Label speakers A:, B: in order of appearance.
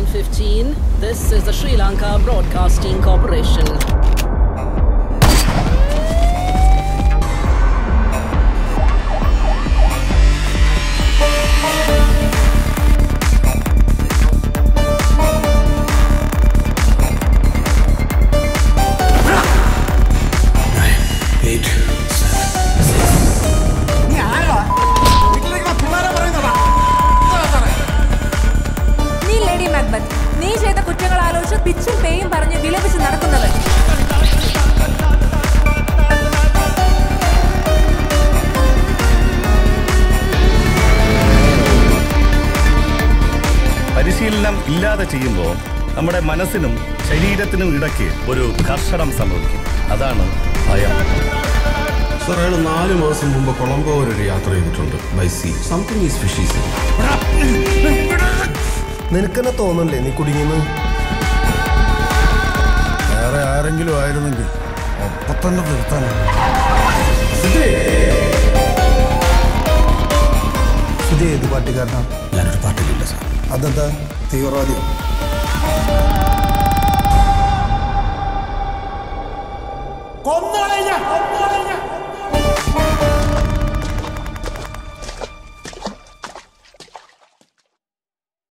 A: 715. This is the Sri Lanka Broadcasting Corporation.
B: നീ lady Macbeth നീ ചെയ്ത കുറ്റങ്ങൾ ആലോചിച്ച് പിച്ചും പേയും പറഞ്ഞ് വിലപിച്ച് നടക്കുന്നത്
C: പരിശീലനം ഇല്ലാതെ ചെയ്യുമ്പോൾ നമ്മുടെ മനസ്സിനും ശരീരത്തിനും ഇടയ്ക്ക് ഒരു കർഷണം സംഭവിക്കും അതാണ് ഭയം
D: സർ അയാൾ നാല് മാസം മുമ്പ് കൊളംബോ വരെ ഒരു യാത്ര ചെയ്തിട്ടുണ്ട് by sea something is fishy
E: നിനക്കെന്നെ തോന്നല്ലേ നീ കുടുങ്ങിയെന്ന്
F: വേറെ ആരെങ്കിലും ആയിരുന്നെങ്കിൽ ഒപ്പം തന്നെ നിർത്താനാണ്
E: ഇത് ഏത് പാർട്ടിക്കാരനാ
F: ഞാനൊരു പാട്ടിലില്ല സാർ
E: അതെന്താ തീവ്രവാദിയോ
F: കൊന്നോളെ ഞാൻ കൊന്നോളെ ഞാൻ